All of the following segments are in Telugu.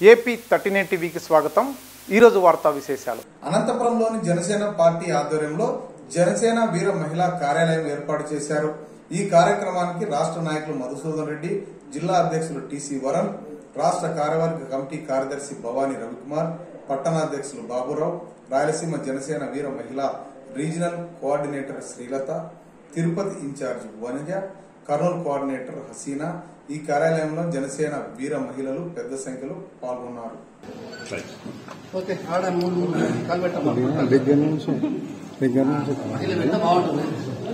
ఏపీ థర్టీ నైన్ టీవీకి స్వాగతం ఈరోజు వార్తా విశేషాలు అనంతపురంలోని జనసేన పార్టీ ఆధ్వర్యంలో జనసేన వీర మహిళా కార్యాలయం ఏర్పాటు చేశారు ఈ కార్యక్రమానికి రాష్ట్ర నాయకులు మధుసూదన్ రెడ్డి జిల్లా అధ్యక్షులు టిసి వరుణ్ రాష్ట్ర కార్యవర్గ కమిటీ కార్యదర్శి Bhavani Ravikumar పట్టణాధ్యక్షులు Baburao Rayalaseema Janasena Veera Mahila regional coordinator Srilatha Tirupati incharge Vanaja Kurnool coordinator Haseena ఈ కార్యాలయంలో జనసేన వీర మహిళలు పెద్ద సంఖ్యలో పాల్గొన్నారు ఓకే ఆడ మూడు మూడు కనిపెట్టమ్మా దగ్గర నుంచి దగ్గర నుంచి ఇలా పెడితే బాగుంటుంది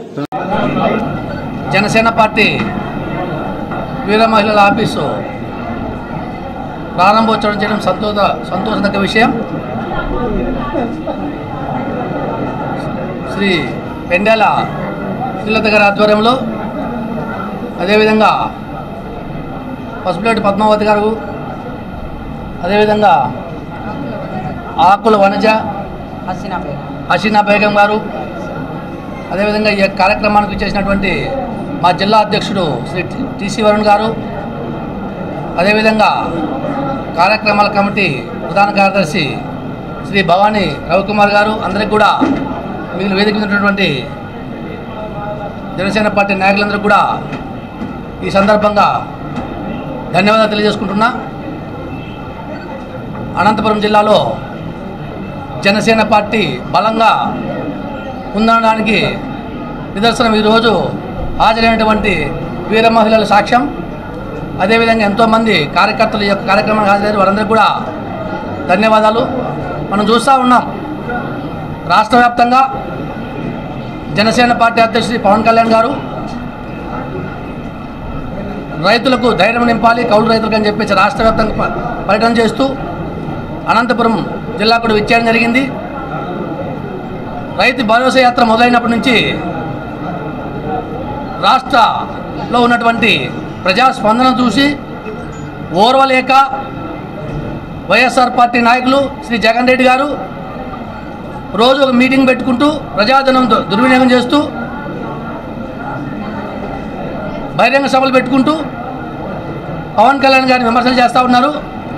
జనసేన పార్టీ వీర మహిళల ఆఫీసు ప్రారంభోత్సవం చేయడం సంతోష సంతోషదగ్గ విషయం శ్రీ పెండాల శ్రీలత గారి ఆధ్వర్యంలో అదేవిధంగా పసుపులేటి పద్మావతి గారు అదేవిధంగా ఆకుల వనజ హసీనా బేగం గారు అదేవిధంగా ఈ కార్యక్రమానికి చేసినటువంటి మా జిల్లా అధ్యక్షుడు శ్రీ టీసీ వరుణ్ గారు అదేవిధంగా కార్యక్రమాల కమిటీ ప్రధాన కార్యదర్శి శ్రీ భవానీ రవికుమార్ గారు అందరికి కూడా మిగిలిన వేదిక మీద ఉన్నటువంటి జనసేన పార్టీ నాయకులందరూ కూడా ఈ సందర్భంగా ధన్యవాదాలు తెలియజేసుకుంటున్నా అనంతపురం జిల్లాలో జనసేన పార్టీ బలంగా ఉందనడానికి నిదర్శనం ఈరోజు హాజరైనటువంటి వీర మహిళల సాక్ష్యం అదేవిధంగా ఎంతోమంది కార్యకర్తలు ఈ యొక్క కార్యక్రమానికి హాజరయ్యారు వారందరికీ కూడా ధన్యవాదాలు మనం చూస్తూ ఉన్నాం రాష్ట్ర వ్యాప్తంగా జనసేన పార్టీ అధ్యక్షుడు శ్రీ పవన్ కళ్యాణ్ గారు రైతులకు ధైర్యం నింపాలి కౌలు రైతులకు అని చెప్పేసి రాష్ట్ర వ్యాప్తంగా ప- పర్యటన చేస్తూ అనంతపురం జిల్లా కూడా విచ్చేయడం జరిగింది రైతు భరోసా యాత్ర మొదలైనప్పటి నుంచి రాష్ట్రలో ఉన్నటువంటి ప్రజాస్పందన చూసి ఓర్వలేక వైఎస్ఆర్ పార్టీ నాయకులు శ్రీ జగన్ రెడ్డి గారు రోజు ఒక మీటింగ్ పెట్టుకుంటూ ప్రజాధనం దు- దుర్వినియోగం చేస్తూ బహిరంగ సభలు పెట్టుకుంటూ పవన్ కళ్యాణ్ గారిని విమర్శలు చేస్తూ ఉన్నారు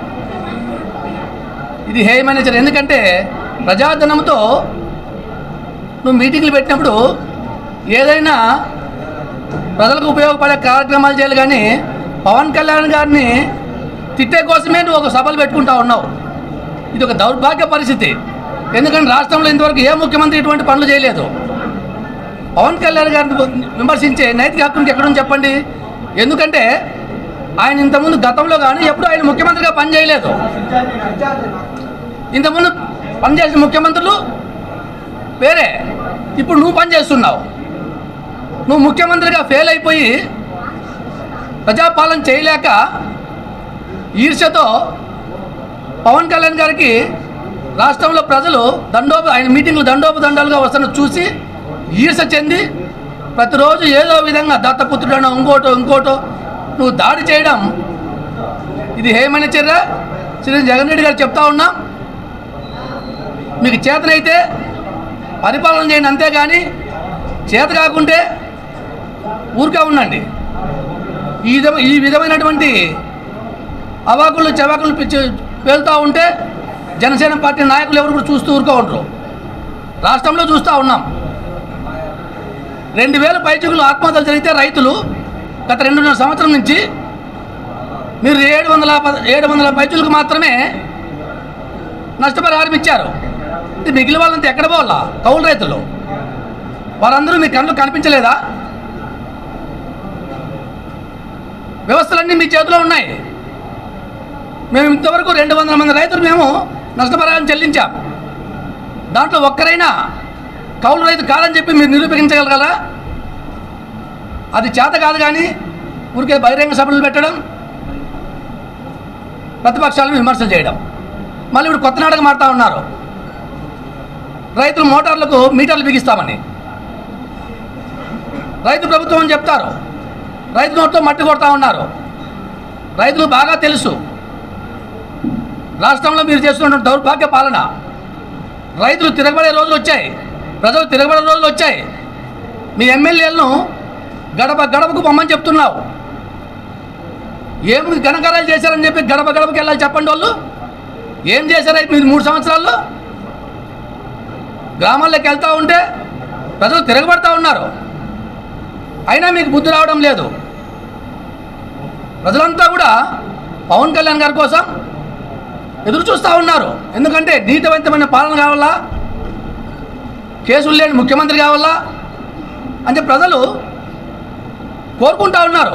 ఇది హేయమైన చర్య ఎందుకంటే ప్రజాధనంతో నువ్వు మీటింగ్లు పెట్టినప్పుడు ఏదైనా ప్రజలకు ఉపయోగపడే కార్యక్రమాలు చేయాలి కానీ పవన్ కళ్యాణ్ గారిని తిట్టే కోసమే నువ్వు ఒక సభలు పెట్టుకుంటా ఉన్నావు ఇది ఒక దౌర్భాగ్య పరిస్థితి ఎందుకంటే రాష్ట్రంలో ఇంతవరకు ఏ ముఖ్యమంత్రి ఇటువంటి పనులు చేయలేదు పవన్ కళ్యాణ్ గారిని విమర్శించే నైతిక హక్కు ఎక్కడ ఉంది చెప్పండి ఎందుకంటే ఆయన ఇంతకుముందు గతంలో కానీ ఎప్పుడు ఆయన ముఖ్యమంత్రిగా పనిచేయలేదు ఇంతకుముందు పనిచేసిన ముఖ్యమంత్రులు వేరే ఇప్పుడు నువ్వు పని చేస్తున్నావు నువ్వు ముఖ్యమంత్రిగా ఫెయిల్ అయిపోయి ప్రజాపాలన చేయలేక ఈర్ష్యతో పవన్ కళ్యాణ్ గారికి రాష్ట్రంలో ప్రజలు దండోప ఆయన మీటింగ్లు దండోపదండాలుగా వస్తున్న చూసి ఈర్ష్య చెంది ప్రతిరోజు ఏదో విధంగా దత్తపుత్రుడనో ఇంకోటో ఇంకోటో నువ్వు దాడి చేయడం ఇది హేమైన చర్య శ్రీ జగన్ రెడ్డి గారు చెప్తా ఉన్నాం మీకు చేతనైతే పరిపాలన చేయండి అంతేగాని చేత కాకుంటే ఊరికే ఉండండి ఈ విధ ఈ విధమైనటువంటి అవాకులు చవాకులు పిచ్చి పేలుతూ ఉంటే జనసేన పార్టీ నాయకులు ఎవరు కూడా చూస్తూ ఊరుకో ఉండరు రాష్ట్రంలో చూస్తూ ఉన్నాం రెండు వేల పైచుకులు ఆత్మహత్యలు జరిగితే రైతులు గత రెండున్నర సంవత్సరం నుంచి మీరు ఏడు వందల పద- ఏడు వందల పైచులకు మాత్రమే నష్టపరిహారం ఇచ్చారు ఇది మిగిలిన వాళ్ళంతా ఎక్కడ పోవాలా కౌలు రైతులు వారందరూ మీ కళ్ళు కనిపించలేదా వ్యవస్థలన్నీ మీ చేతిలో ఉన్నాయి మేము ఇంతవరకు రెండు వందల మంది రైతులు మేము నష్టపరిహారం చెల్లించాం దాంట్లో ఒక్కరైనా కౌలు రైతు కాదని చెప్పి మీరు నిరూపించగలగలరా అది చేత కాదు కానీ ఊరికే బహిరంగ సభలు పెట్టడం ప్రతిపక్షాలను విమర్శలు చేయడం మళ్ళీ ఇప్పుడు కొత్త నాటకం ఆడుతూ ఉన్నారు రైతులు మోటార్లకు మీటర్లు బిగిస్తామని రైతు ప్రభుత్వం అని చెప్తారు రైతు నోట్లో మట్టి కొడతా ఉన్నారు రైతులు బాగా తెలుసు రాష్ట్రంలో మీరు చేస్తున్న దౌర్భాగ్య పాలన రైతులు తిరగబడే రోజులు వచ్చాయి ప్రజలు తిరగబడే రోజులు వచ్చాయి మీ ఎమ్మెల్యేలను గడప గడపకు పొమ్మని చెప్తున్నావు ఏం ఘనకార్యాలు చేశారని చెప్పి గడప గడపకి వెళ్ళాలి చెప్పండి వాళ్ళు ఏం చేశారు మీరు మూడు సంవత్సరాల్లో గ్రామాల్లోకి వెళ్తూ ఉంటే ప్రజలు తిరగబడతా ఉన్నారు అయినా మీకు బుద్ధి రావడం లేదు ప్రజలంతా కూడా పవన్ కళ్యాణ్ గారి కోసం ఎదురు చూస్తూ ఉన్నారు ఎందుకంటే నీతివంతమైన పాలన కావాలా కేసులు లేని ముఖ్యమంత్రి కావాలా అంటే ప్రజలు కోరుకుంటా ఉన్నారు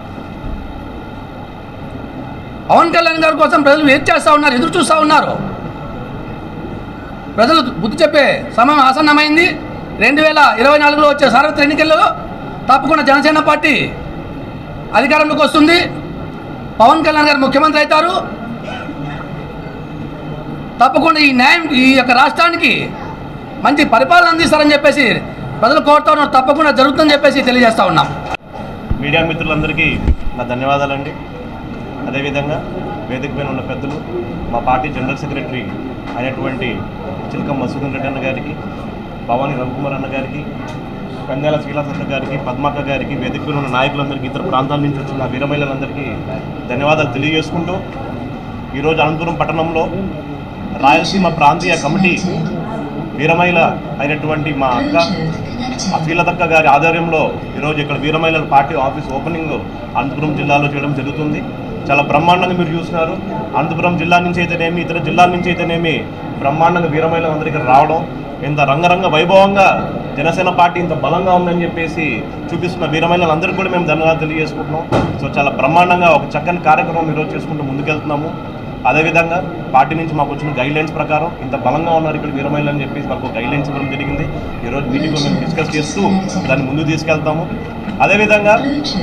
పవన్ కళ్యాణ్ గారి కోసం ప్రజలు వెయిట్ చేస్తూ ఉన్నారు ఎదురు చూస్తూ ఉన్నారు ప్రజలు బుద్ధి చెప్పే సమయం ఆసన్నమైంది రెండు వేల ఇరవై నాలుగులో వచ్చే సార్వత్రిక ఎన్నికల్లో తప్పకుండా జనసేన పార్టీ అధికారంలోకి వస్తుంది పవన్ కళ్యాణ్ గారు ముఖ్యమంత్రి అవుతారు తప్పకుండా ఈ న్యాయం ఈ యొక్క రాష్ట్రానికి మంచి పరిపాలన అందిస్తారని చెప్పేసి ప్రజలు కోరుతా ఉన్నారు తప్పకుండా జరుగుతుందని చెప్పేసి తెలియజేస్తా ఉన్నాం మీడియా మిత్రులందరికీ నా ధన్యవాదాలండి అదేవిధంగా వేదిక పైన ఉన్న పెద్దలు మా పార్టీ జనరల్ సెక్రటరీ అయినటువంటి చిలక మసూదన్ రెడ్డి అన్న గారికి భవానీ రవికుమార్ అన్న గారికి కంగాల శ్రీలాసత్త గారికి పద్మక్క గారికి వేదిక పైన ఉన్న నాయకులందరికీ ఇతర ప్రాంతాల నుంచి వచ్చిన వీర మహిళలందరికీ ధన్యవాదాలు తెలియజేసుకుంటూ ఈరోజు అనంతపురం పట్టణంలో రాయలసీమ ప్రాంతీయ కమిటీ వీరమహిళ అయినటువంటి మా అక్క అఖిలదక్క గారి ఆధ్వర్యంలో ఈరోజు ఇక్కడ వీరమహిళల పార్టీ ఆఫీస్ ఓపెనింగ్ అనంతపురం జిల్లాలో చేయడం జరుగుతుంది చాలా బ్రహ్మాండంగా మీరు చూస్తున్నారు అనంతపురం జిల్లా నుంచి అయితేనేమి ఇతర జిల్లాల నుంచి అయితేనేమి బ్రహ్మాండంగా వీరమహిళలు అందరి ఇక్కడ రావడం ఇంత రంగరంగ వైభవంగా జనసేన పార్టీ ఇంత బలంగా ఉందని చెప్పేసి చూపిస్తున్న వీరమహిళలందరికీ కూడా మేము ధన్యవాదాలు తెలియజేసుకుంటున్నాం సో చాలా బ్రహ్మాండంగా ఒక చక్కని కార్యక్రమం ఈరోజు చేసుకుంటూ ముందుకెళ్తున్నాము అదేవిధంగా పార్టీ నుంచి మాకు వచ్చిన గైడ్ లైన్స్ ప్రకారం ఇంత బలంగా ఉన్నారు ఇక్కడ వీరమహిళలు అని చెప్పేసి మాకు గైడ్ లైన్స్ ఇవ్వడం జరిగింది ఈరోజు మీటింగ్లో మేము డిస్కస్ చేస్తూ దాన్ని ముందు తీసుకెళ్తాము అదేవిధంగా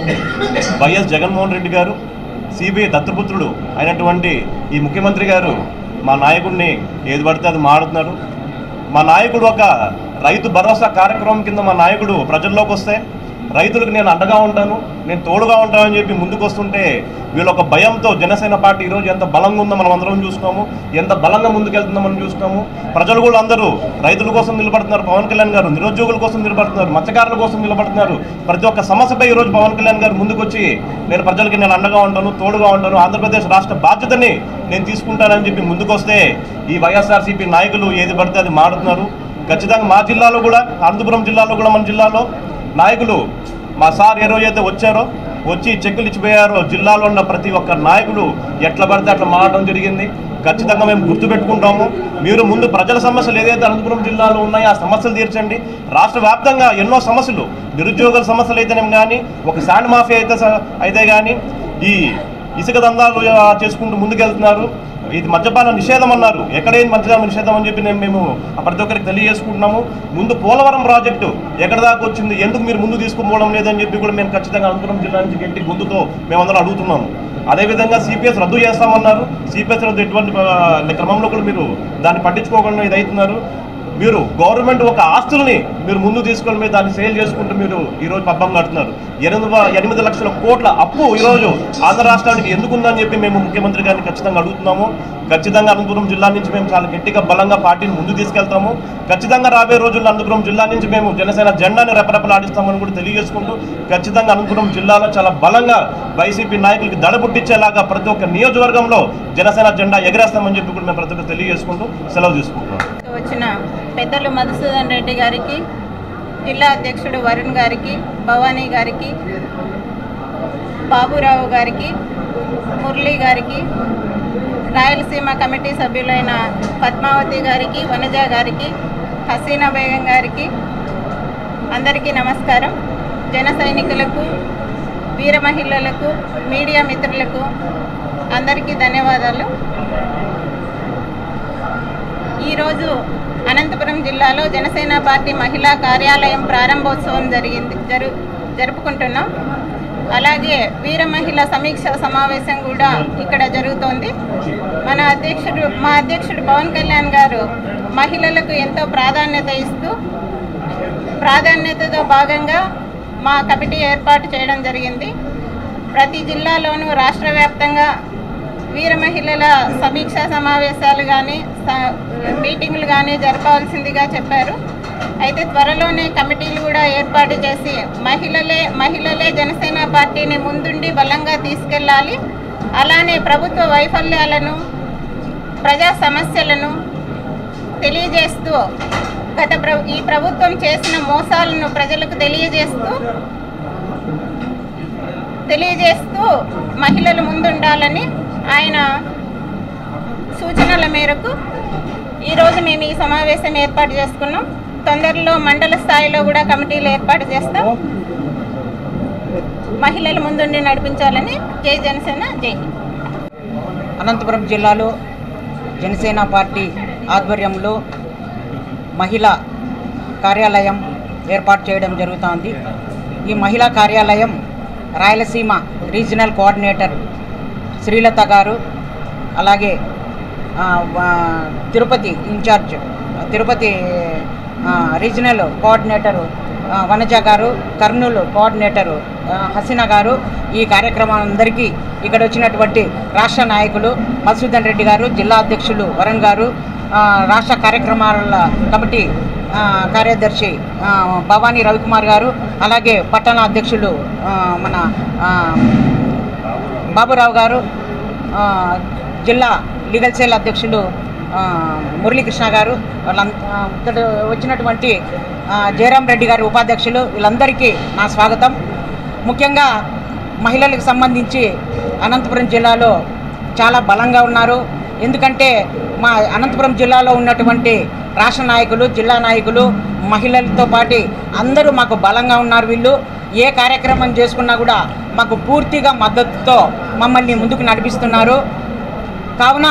వైఎస్ జగన్మోహన్ రెడ్డి గారు సిబిఐ దత్తపుత్రుడు అయినటువంటి ఈ ముఖ్యమంత్రి గారు మా నాయకుడిని ఏది పడితే అది మాడుతున్నారు మా నాయకుడు ఒక రైతు భరోసా కార్యక్రమం కింద మా నాయకుడు ప్రజల్లోకి వస్తే రైతులకు నేను అండగా ఉంటాను నేను తోడుగా ఉంటానని చెప్పి ముందుకు వస్తుంటే వీళ్ళ ఒక భయంతో జనసేన పార్టీ ఈరోజు ఎంత బలంగా ఉందో మనం అందరం చూస్తున్నాము ఎంత బలంగా ముందుకెళ్తుందో మనం చూస్తున్నాము ప్రజలు కూడా అందరూ రైతుల కోసం నిలబడుతున్నారు పవన్ కళ్యాణ్ గారు నిరుద్యోగుల కోసం నిలబడుతున్నారు మత్స్యకారుల కోసం నిలబడుతున్నారు ప్రతి ఒక్క సమస్యపై ఈరోజు పవన్ కళ్యాణ్ గారు ముందుకొచ్చి నేను ప్రజలకి నేను అండగా ఉంటాను తోడుగా ఉంటాను ఆంధ్రప్రదేశ్ రాష్ట్ర బాధ్యతని నేను తీసుకుంటానని చెప్పి ముందుకొస్తే ఈ వైఎస్ఆర్సీపీ నాయకులు ఏది పడితే అది మాడుతున్నారు ఖచ్చితంగా మా జిల్లాలో కూడా అనంతపురం జిల్లాలో కూడా మన జిల్లాలో నాయకులు మా సార్ ఏ రోజైతే వచ్చారో వచ్చి చెక్కులు ఇచ్చిపోయారో జిల్లాలో ఉన్న ప్రతి ఒక్క నాయకుడు ఎట్లా పడితే అట్లా మారడం జరిగింది ఖచ్చితంగా మేము గుర్తుపెట్టుకుంటాము మీరు ముందు ప్రజల సమస్యలు ఏదైతే అనంతపురం జిల్లాలో ఉన్నాయో ఆ సమస్యలు తీర్చండి రాష్ట్ర వ్యాప్తంగా ఎన్నో సమస్యలు నిరుద్యోగుల సమస్యలు అయితేనేం కానీ ఒక శాండ్ మాఫియా అయితే స- అయితే కానీ ఈ ఇసుక దందాలు ఆ, చేసుకుంటూ ముందుకెళ్తున్నారు ఇది మద్యపాన నిషేధం అన్నారు ఎక్కడేంది మద్యపాన నిషేధం అని చెప్పి నేను మేము ప్రతి ఒక్కరికి తెలియజేసుకుంటున్నాము ముందు పోలవరం ప్రాజెక్టు ఎక్కడ దాకా వచ్చింది ఎందుకు మీరు ముందు తీసుకుపోవడం లేదని చెప్పి కూడా మేము ఖచ్చితంగా అనంతపురం జిల్లా నుంచి గట్టి గొంతుతో మేమందరం అడుగుతున్నాము అదేవిధంగా సిపిఎస్ రద్దు చేస్తామన్నారు సిపిఎస్ రద్దు ఎటువంటి ఆ, క్రమంలో కూడా మీరు దాన్ని పట్టించుకోకుండా ఇది అవుతున్నారు మీరు గవర్నమెంట్ ఒక ఆస్తుల్ని మీరు ముందు తీసుకొని మీరు దాన్ని సేల్ చేసుకుంటూ మీరు ఈరోజు పబ్బం కడుతున్నారు ఎనిమిది వ- ఎనిమిది లక్షల కోట్ల అప్పు ఈరోజు ఆంధ్ర రాష్ట్రానికి ఎందుకు ఉందని చెప్పి మేము ముఖ్యమంత్రి గారిని ఖచ్చితంగా అడుగుతున్నాము ఖచ్చితంగా అనంతపురం జిల్లా నుంచి మేము చాలా గట్టిగా బలంగా పార్టీని ముందు తీసుకెళ్తాము ఖచ్చితంగా రాబోయే రోజుల్లో అనంతపురం జిల్లా నుంచి మేము జనసేన జెండాని రెపరెపలాడిస్తామని కూడా తెలియజేసుకుంటూ ఖచ్చితంగా అనంతపురం జిల్లాలో చాలా బలంగా వైసీపీ నాయకులకి దడ పుట్టించేలాగా ప్రతి ఒక్క నియోజకవర్గంలో జనసేన జెండా ఎగరేస్తామని చెప్పి కూడా మేము ప్రతి ఒక్కరు తెలియజేసుకుంటూ సెలవు తీసుకుంటున్నాం వచ్చిన పెద్దలు మధుసూదన్ రెడ్డి గారికి జిల్లా అధ్యక్షుడు వరుణ్ గారికి భవానీ గారికి బాబురావు గారికి మురళీ గారికి రాయలసీమ కమిటీ సభ్యులైన పద్మావతి గారికి వనజ గారికి హసీనా బేగం గారికి అందరికీ నమస్కారం జన సైనికులకు వీర మహిళలకు మీడియా మిత్రులకు అందరికీ ధన్యవాదాలు ఈరోజు అనంతపురం జిల్లాలో జనసేన పార్టీ మహిళా కార్యాలయం ప్రారంభోత్సవం జరిగింది జరు జరుపుకుంటున్నాం అలాగే వీర మహిళ సమీక్ష సమావేశం కూడా ఇక్కడ జరుగుతోంది మన అధ్యక్షుడు మా అధ్యక్షుడు పవన్ కళ్యాణ్ గారు మహిళలకు ఎంతో ప్రాధాన్యత ఇస్తూ ప్రాధాన్యతతో భాగంగా మా కమిటీ ఏర్పాటు చేయడం జరిగింది ప్రతి జిల్లాలోనూ రాష్ట్ర వ్యాప్తంగా వీర మహిళల సమీక్షా సమావేశాలు కానీ మీటింగ్లు కానీ జరపవలసిందిగా చెప్పారు అయితే త్వరలోనే కమిటీలు కూడా ఏర్పాటు చేసి మహిళలే మహిళలే జనసేన పార్టీని ముందుండి బలంగా తీసుకెళ్ళాలి అలానే ప్రభుత్వ వైఫల్యాలను ప్రజా సమస్యలను తెలియజేస్తూ గత ప్ర ఈ ప్రభుత్వం చేసిన మోసాలను ప్రజలకు తెలియజేస్తూ తెలియజేస్తూ మహిళలు ముందుండాలని ఆయన సూచనల మేరకు ఈరోజు మేము ఈ సమావేశం ఏర్పాటు చేసుకున్నాం తొందరలో మండల స్థాయిలో కూడా కమిటీలు ఏర్పాటు చేస్తాం మహిళలు ముందుండి నడిపించాలని జై జనసేన జై హింద్. అనంతపురం జిల్లాలో జనసేన పార్టీ ఆధ్వర్యంలో మహిళా కార్యాలయం ఏర్పాటు చేయడం జరుగుతోంది ఈ మహిళా కార్యాలయం రాయలసీమ రీజనల్ కోఆర్డినేటర్ శ్రీలత గారు అలాగే ఆ, వా- తిరుపతి ఇన్ఛార్జ్ తిరుపతి ఆ, రీజనల్ కోఆర్డినేటరు ఆ, వనజ గారు కర్నూలు కోఆర్డినేటరు ఆ, హసీనా గారు ఈ కార్యక్రమం అందరికీ ఇక్కడ వచ్చినటువంటి రాష్ట్ర నాయకులు మధుసూదన్ రెడ్డి గారు జిల్లా అధ్యక్షులు వరుణ్ గారు ఆ, రాష్ట్ర కార్యక్రమాల కమిటీ ఆ, కార్యదర్శి ఆ, భవానీ రవికుమార్ గారు అలాగే పట్టణ అధ్యక్షులు ఆ, మన ఆ, బాబురావు గారు ఆ, జిల్లా లీగల్ సెల్ అధ్యక్షులు ఆ, మురళీకృష్ణ గారు వాళ్ళంతా ఇక్కడ వచ్చినటువంటి ఆ, జయరాం రెడ్డి గారు ఉపాధ్యక్షులు వీళ్ళందరికీ నా స్వాగతం ముఖ్యంగా మహిళలకు సంబంధించి అనంతపురం జిల్లాలో చాలా బలంగా ఉన్నారు ఎందుకంటే మా అనంతపురం జిల్లాలో ఉన్నటువంటి రాష్ట్ర నాయకులు జిల్లా నాయకులు మహిళలతో పాటు అందరూ మాకు బలంగా ఉన్నారు వీళ్ళు ఏ కార్యక్రమం చేసుకున్నా కూడా మాకు పూర్తిగా మద్దతుతో మమ్మల్ని ముందుకు నడిపిస్తున్నారు కావున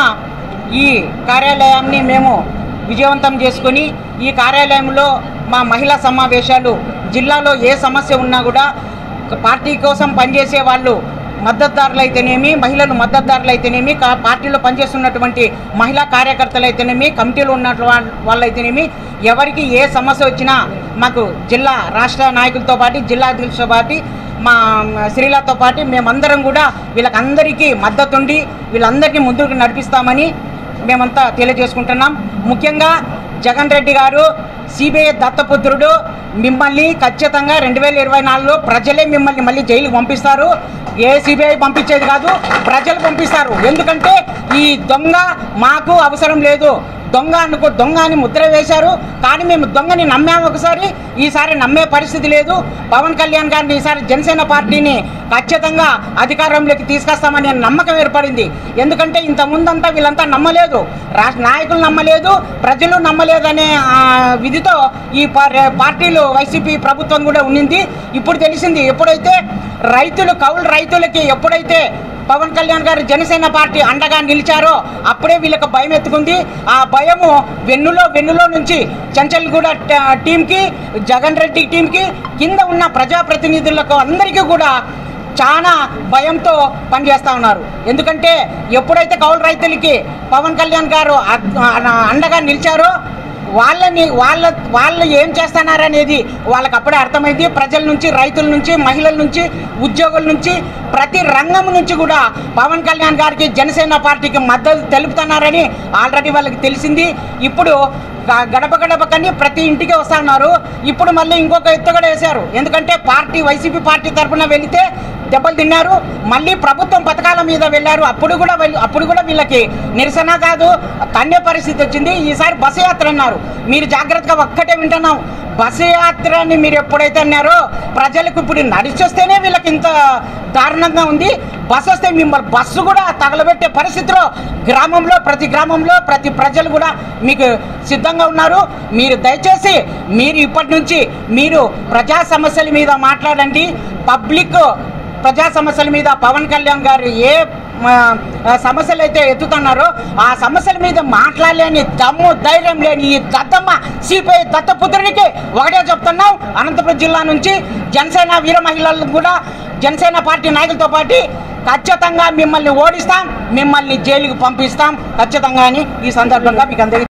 ఈ కార్యాలయాన్ని మేము విజయవంతం చేసుకొని ఈ కార్యాలయంలో మా మహిళా సమావేశాలు జిల్లాలో ఏ సమస్య ఉన్నా కూడా పార్టీ కోసం పనిచేసే వాళ్ళు మద్దతుదారులు అయితేనేమి మహిళలు మద్దతుదారులు అయితేనేమి కా- పార్టీలో పనిచేస్తున్నటువంటి మహిళా కార్యకర్తలు అయితేనేమి కమిటీలో ఉన్న వాళ్ళు అయితేనేమి ఎవరికి ఏ సమస్య వచ్చినా మాకు జిల్లా రాష్ట్ర నాయకులతో పాటు జిల్లా అధ్యక్షులతో పాటు మా శ్రీలతో పాటు మేమందరం కూడా వీళ్ళకందరికీ మద్దతుండి వీళ్ళందరినీ ముందుకు నడిపిస్తామని మేమంతా తెలియజేసుకుంటున్నాం ముఖ్యంగా జగన్ రెడ్డి గారు సిబిఐ దత్తపుత్రుడు మిమ్మల్ని ఖచ్చితంగా రెండు వేల ఇరవై నాలుగులో ప్రజలే మిమ్మల్ని మళ్ళీ జైలుకి పంపిస్తారు ఏ సిబిఐ పంపించేది కాదు ప్రజలు పంపిస్తారు ఎందుకంటే ఈ దొంగ మాకు అవసరం లేదు దొంగ అనుకో దొంగ అని ముద్ర వేశారు కానీ మేము దొంగని నమ్మాము ఒకసారి ఈసారి నమ్మే పరిస్థితి లేదు పవన్ కళ్యాణ్ గారిని ఈసారి జనసేన పార్టీని ఖచ్చితంగా అధికారంలోకి తీసుకొస్తామనే నమ్మకం ఏర్పడింది ఎందుకంటే ఇంత ముందంతా వీళ్ళంతా నమ్మలేదు రాష్ట్ర నాయకులు నమ్మలేదు ప్రజలు నమ్మలేదనే ఆ, విధితో ఈ పా- పార్టీలు వైసీపీ ప్రభుత్వం కూడా ఉన్నింది ఇప్పుడు తెలిసింది ఎప్పుడైతే రైతులు కౌలు రైతులకి ఎప్పుడైతే పవన్ కళ్యాణ్ గారు జనసేన పార్టీ అండగా నిలిచారో అప్పుడే వీళ్ళకి భయం ఎత్తుకుంది ఆ భయము వెన్నులో వెన్నులో నుంచి చంచల్గూడ ట- టీంకి జగన్ రెడ్డి టీంకి కింద ఉన్న ప్రజాప్రతినిధులకు అందరికీ కూడా చాలా భయంతో పనిచేస్తూ ఉన్నారు ఎందుకంటే ఎప్పుడైతే కౌలు రైతులకి పవన్ కళ్యాణ్ గారు అ- అండగా నిలిచారో వాళ్ళని వాళ్ళ వాళ్ళు ఏం చేస్తున్నారనేది వాళ్ళకి అప్పుడే అర్థమైంది ప్రజల నుంచి రైతుల నుంచి మహిళల నుంచి ఉద్యోగుల నుంచి ప్రతి రంగం నుంచి కూడా పవన్ కళ్యాణ్ గారికి జనసేన పార్టీకి మద్దతు తెలుపుతున్నారని ఆల్రెడీ వాళ్ళకి తెలిసింది ఇప్పుడు గ- గడప గడపకని ప్రతి ఇంటికి వస్తా ఉన్నారు ఇప్పుడు మళ్ళీ ఇంకొక ఎత్తుగడ వేశారు ఎందుకంటే పార్టీ వైసీపీ పార్టీ తరఫున వెళితే దెబ్బలు తిన్నారు మళ్ళీ ప్రభుత్వం పథకాల మీద వెళ్ళారు అప్పుడు కూడా వెళ్ళి- అప్పుడు కూడా వీళ్ళకి నిరసన కాదు తన్నే పరిస్థితి వచ్చింది ఈసారి బస్సు యాత్ర అన్నారు మీరు జాగ్రత్తగా ఒక్కటే వింటున్నాం బస్సు యాత్రని మీరు ఎప్పుడైతే అన్నారో ప్రజలకు ఇప్పుడు నడిచొస్తేనే వీళ్ళకి ఇంత దారుణంగా ఉంది బస్సు వస్తే మిమ్మల్ని బస్సు కూడా తగలబెట్టే పరిస్థితిలో గ్రామంలో ప్రతి గ్రామంలో ప్రతి ప్రజలు కూడా మీకు సిద్ధంగా ఉన్నారు మీరు దయచేసి మీరు ఇప్పటి నుంచి మీరు ప్రజా సమస్యల మీద మాట్లాడండి పబ్లిక్ ప్రజా సమస్యల మీద పవన్ కళ్యాణ్ గారు ఏ ఆ, ఆ, సమస్యలు అయితే ఎత్తుతున్నారో ఆ సమస్యల మీద మాట్లాడలేని దమ్ము ధైర్యం లేని ఈ దత్తమ్మ సిపిఐ దత్తపుత్రునికి ఒకటే చెప్తున్నాం అనంతపురం జిల్లా నుంచి జనసేన వీర మహిళలకు కూడా జనసేన పార్టీ నాయకులతో పాటు ఖచ్చితంగా మిమ్మల్ని ఓడిస్తాం మిమ్మల్ని జైలుకి పంపిస్తాం ఖచ్చితంగా అని ఈ సందర్భంగా మీకు అందరికీ